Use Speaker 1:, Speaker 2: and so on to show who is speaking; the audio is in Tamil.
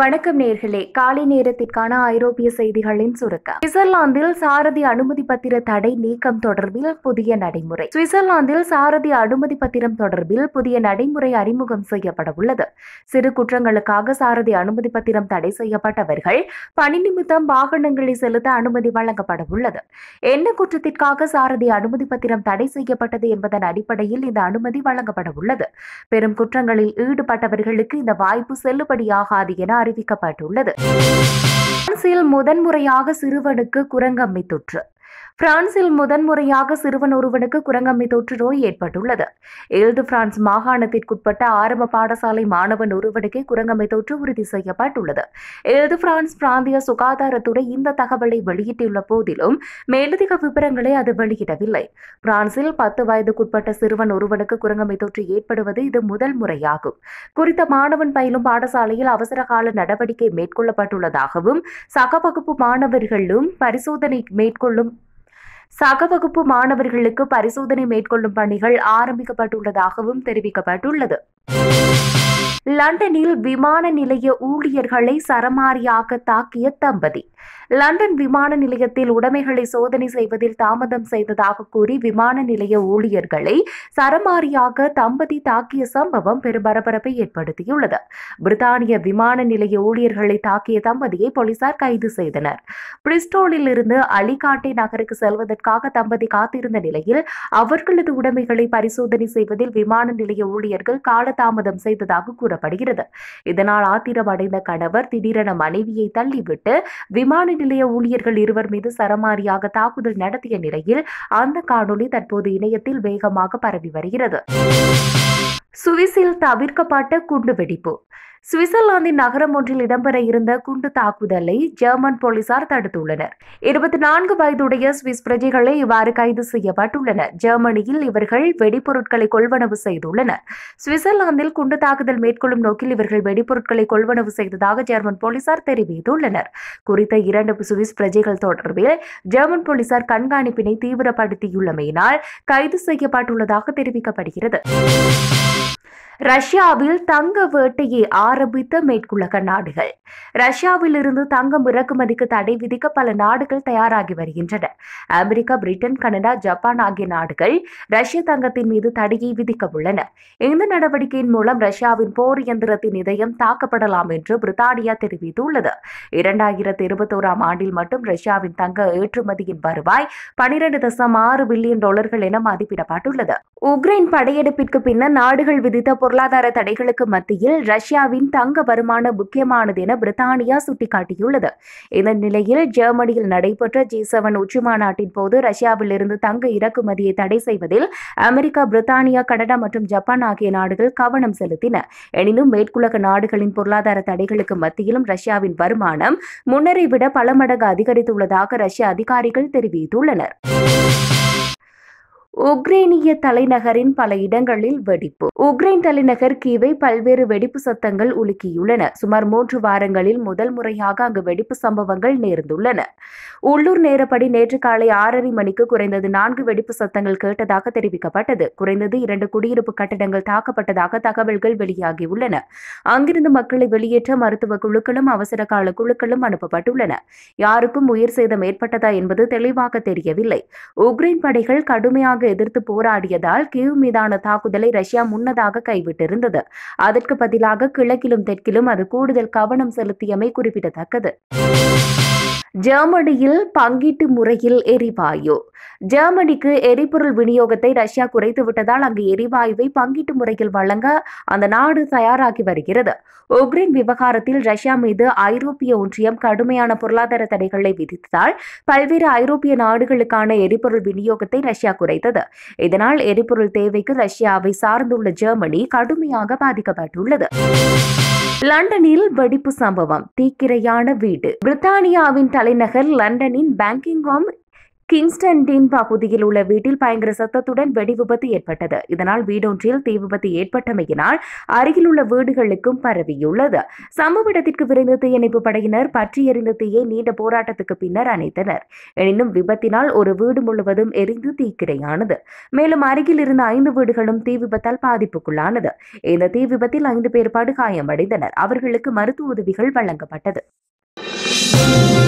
Speaker 1: வணக்கம் நேர்களே காலை நேரத்திற்கான ஐரோப்பிய செய்திகளின் சுருக்கம் சுவிட்சர்லாந்தில் சாரதி அனுமதி பத்திர தடை நீக்கம் தொடர்பில் புதிய நடைமுறை சுவிட்சர்லாந்தில் சாரதி அனுமதி பத்திரம் தொடர்பில் புதிய நடைமுறை அறிமுகம் செய்யப்பட உள்ளது சிறு குற்றங்களுக்காக சாரதி அனுமதி பத்திரம் தடை செய்யப்பட்டவர்கள் பணி நிமித்தம் வாகனங்களை செலுத்த அனுமதி வழங்கப்பட உள்ளது என்ன குற்றத்திற்காக சாரதி அனுமதி பத்திரம் தடை செய்யப்பட்டது என்பதன் அடிப்படையில் இந்த அனுமதி வழங்கப்பட உள்ளது பெரும் குற்றங்களில் ஈடுபட்டவர்களுக்கு இந்த வாய்ப்பு செல்லுபடியாகாது என அறிவிக்கப்பட்டுள்ளது பிரான்சில் முதன்முறையாக சிறுவனுக்கு குரங்கம்மை தொற்று பிரான்சில் முதன்முறையாக சிறுவன் ஒருவனுக்கு குரங்கம்மை தொற்று நோய் ஏற்பட்டுள்ளது ஏல்டு பிரான்ஸ் மாகாணத்திற்குட்பட்ட ஆரம்ப பாடசாலை மாணவன் ஒருவனுக்கு குரங்கம்மை தொற்று உறுதி செய்யப்பட்டுள்ளது ஏல்டு பிரான்ஸ் பிராந்திய சுகாதாரத்துறை இந்த தகவலை வெளியிட்டுள்ள போதிலும் மேலதிக விவரங்களை அது வெளியிடவில்லை பிரான்சில் பத்து வயதுக்குட்பட்ட சிறுவன் ஒருவனுக்கு குரங்கம்மை தொற்று ஏற்படுவது இது முதல் முறையாகும் குறித்த மாணவன் பயிலும் பாடசாலையில் அவசரகால நடவடிக்கை மேற்கொள்ளப்பட்டுள்ளதாகவும் சக வகுப்பு மாணவர்களும் பரிசோதனை மேற்கொள்ளும் சக வகுப்பு மாணவர்களுக்கு பரிசோதனை மேற்கொள்ளும் பணிகள் ஆரம்பிக்கப்பட்டுள்ளதாகவும் தெரிவிக்கப்பட்டுள்ளது லண்டனில் விமான நிலைய ஊழியர்களை சரமாரியாக தாக்கிய தம்பதி லண்டன் விமான நிலையத்தில் உடைமைகளை சோதனை செய்வதில் தாமதம் செய்ததாக கூறி விமான நிலைய ஊழியர்களை சரமாரியாக தம்பதி தாக்கிய சம்பவம் பெரும் பரபரப்பை ஏற்படுத்தியுள்ளது பிரித்தானிய விமான நிலைய ஊழியர்களை தாக்கிய தம்பதியை போலீசார் கைது செய்தனர் பிரிஸ்டோலில் இருந்து அலிகாட்டே நகருக்கு செல்வதற்காக தம்பதி காத்திருந்த நிலையில் அவர்களது உடைமைகளை பரிசோதனை செய்வதில் விமான நிலைய ஊழியர்கள் காலதாமதம் செய்ததாக கூறப்படுகிறது இதனால் ஆத்திரமடைந்த கணவர் திடீரென மனைவியை தள்ளிவிட்டு விமான நிலைய ஊழியர்கள் இருவர் மீது சரமாரியாக தாக்குதல் நடத்திய நிலையில் அந்த காணொளி தற்போது இணையத்தில் வேகமாக பரவி வருகிறது சுவிஸில் தவிர்க்கப்பட்ட குண்டுவெடிப்பு சுவிட்சர்லாந்தின் நகரம் ஒன்றில் இடம்பெற இருந்த குண்டு தாக்குதலை ஜெர்மன் போலீசார் தடுத்துள்ளனர் இருபத்தி நான்கு வயதுடைய சுவிஸ் பிரஜைகளை இவ்வாறு கைது செய்யப்பட்டுள்ளனர் ஜெர்மனியில் இவர்கள் வெடிப்பொருட்களை கொள்வனவு செய்துள்ளனர் சுவிட்சர்லாந்தில் குண்டு தாக்குதல் மேற்கொள்ளும் நோக்கில் இவர்கள் வெடிப்பொருட்களை கொள்வனவு செய்ததாக ஜெர்மன் போலீசார் தெரிவித்துள்ளனர் குறித்த இரண்டு சுவிஸ் பிரஜைகள் தொடர்பில் ஜெர்மன் போலீசார் கண்காணிப்பினை தீவிரப்படுத்தியுள்ளமையினால் கைது செய்யப்பட்டுள்ளதாக தெரிவிக்கப்படுகிறது ரஷ்யாவில் தங்க வேட்டையை ஆரம்பித்த மேற்குலக நாடுகள் ரஷ்யாவில் இருந்து தங்கம் இறக்குமதிக்கு தடை விதிக்க பல நாடுகள் தயாராகி வருகின்றன அமெரிக்கா பிரிட்டன் கனடா ஜப்பான் ஆகிய நாடுகள் ரஷ்ய தங்கத்தின் மீது தடையை விதிக்க உள்ளன இந்த நடவடிக்கையின் மூலம் ரஷ்யாவின் போர் இயந்திரத்தின் இதயம் தாக்கப்படலாம் என்று பிரித்தானியா தெரிவித்துள்ளது இரண்டாயிரத்தி இருபத்தோராம் ஆண்டில் மட்டும் ரஷ்யாவின் தங்க ஏற்றுமதியின் வருவாய் பனிரெண்டு தசம் ஆறு பில்லியன் டாலர்கள் என மதிப்பிடப்பட்டுள்ளது உக்ரைன் படையெடுப்பிற்கு பின்னர் நாடுகள் விதித்த பொருளாதார தடைகளுக்கு மத்தியில் ரஷ்யாவின் தங்க வருமானம் முக்கியமானது என பிரித்தானியா சுட்டிக்காட்டியுள்ளது இந்த நிலையில் ஜெர்மனியில் நடைபெற்ற ஜி செவன் உச்சி மாநாட்டின் போது ரஷ்யாவில் இருந்து தங்க இறக்குமதியை தடை செய்வதில் அமெரிக்கா பிரித்தானியா கனடா மற்றும் ஜப்பான் ஆகிய நாடுகள் கவனம் செலுத்தின எனினும் மேற்குலக நாடுகளின் பொருளாதார தடைகளுக்கு மத்தியிலும் ரஷ்யாவின் வருமானம் முன்னரை விட பல மடங்கு அதிகரித்துள்ளதாக ரஷ்ய அதிகாரிகள் தெரிவித்துள்ளனர் உக்ரைனிய தலைநகரின் பல இடங்களில் வெடிப்பு உக்ரைன் தலைநகர் கீவை பல்வேறு வெடிப்பு சத்தங்கள் உலுக்கியுள்ளன சுமார் மூன்று வாரங்களில் முதல் முறையாக அங்கு வெடிப்பு சம்பவங்கள் நேர்ந்துள்ளன உள்ளூர் நேரப்படி நேற்று காலை ஆறரை மணிக்கு குறைந்தது நான்கு வெடிப்பு சத்தங்கள் கேட்டதாக தெரிவிக்கப்பட்டது குறைந்தது இரண்டு குடியிருப்பு கட்டடங்கள் தாக்கப்பட்டதாக தகவல்கள் வெளியாகியுள்ளன அங்கிருந்து மக்களை வெளியேற்ற மருத்துவ குழுக்களும் அவசர கால குழுக்களும் அனுப்பப்பட்டுள்ளன யாருக்கும் உயிர் சேதம் ஏற்பட்டதா என்பது தெளிவாக தெரியவில்லை உக்ரைன் படைகள் கடுமையாக எதிர்த்து போராடியதால் கீவ் மீதான தாக்குதலை ரஷ்யா முன்னதாக கைவிட்டிருந்தது அதற்கு பதிலாக கிழக்கிலும் தெற்கிலும் அது கூடுதல் கவனம் செலுத்தியமை குறிப்பிடத்தக்கது ஜெர்மனியில் பங்கீட்டு முறையில் எரிவாயு ஜெர்மனிக்கு எரிபொருள் விநியோகத்தை ரஷ்யா குறைத்து விட்டதால் அங்கு எரிவாயுவை பங்கீட்டு முறையில் வழங்க அந்த நாடு தயாராகி வருகிறது உக்ரைன் விவகாரத்தில் ரஷ்யா மீது ஐரோப்பிய ஒன்றியம் கடுமையான பொருளாதார தடைகளை விதித்ததால் பல்வேறு ஐரோப்பிய நாடுகளுக்கான எரிபொருள் விநியோகத்தை ரஷ்யா குறைத்தது இதனால் எரிபொருள் தேவைக்கு ரஷ்யாவை சார்ந்துள்ள ஜெர்மனி கடுமையாக பாதிக்கப்பட்டுள்ளது லண்டனில் வெடிப்பு சம்பவம் தீக்கிரையான வீடு பிரித்தானியாவின் தலைநகர் லண்டனின் பேங்கிங்ஹாம் கிங்ஸ்டன்டின் பகுதியில் உள்ள வீட்டில் பயங்கர சத்தத்துடன் வெடி விபத்து ஏற்பட்டது இதனால் வீடொன்றில் தீ விபத்து ஏற்பட்டமையினால் அருகிலுள்ள வீடுகளுக்கும் பரவியுள்ளது சம்பவ இடத்திற்கு விரைந்த தீயணைப்பு படையினர் பற்றி எறிந்த தீயை நீண்ட போராட்டத்துக்கு பின்னர் அணைத்தனர் எனினும் விபத்தினால் ஒரு வீடு முழுவதும் எரிந்து தீக்கிரையானது மேலும் அருகில் இருந்த ஐந்து வீடுகளும் தீ விபத்தால் பாதிப்புக்குள்ளானது இந்த தீ விபத்தில் ஐந்து பேர் படுகாயமடைந்தனர் அவர்களுக்கு மருத்துவ உதவிகள் வழங்கப்பட்டது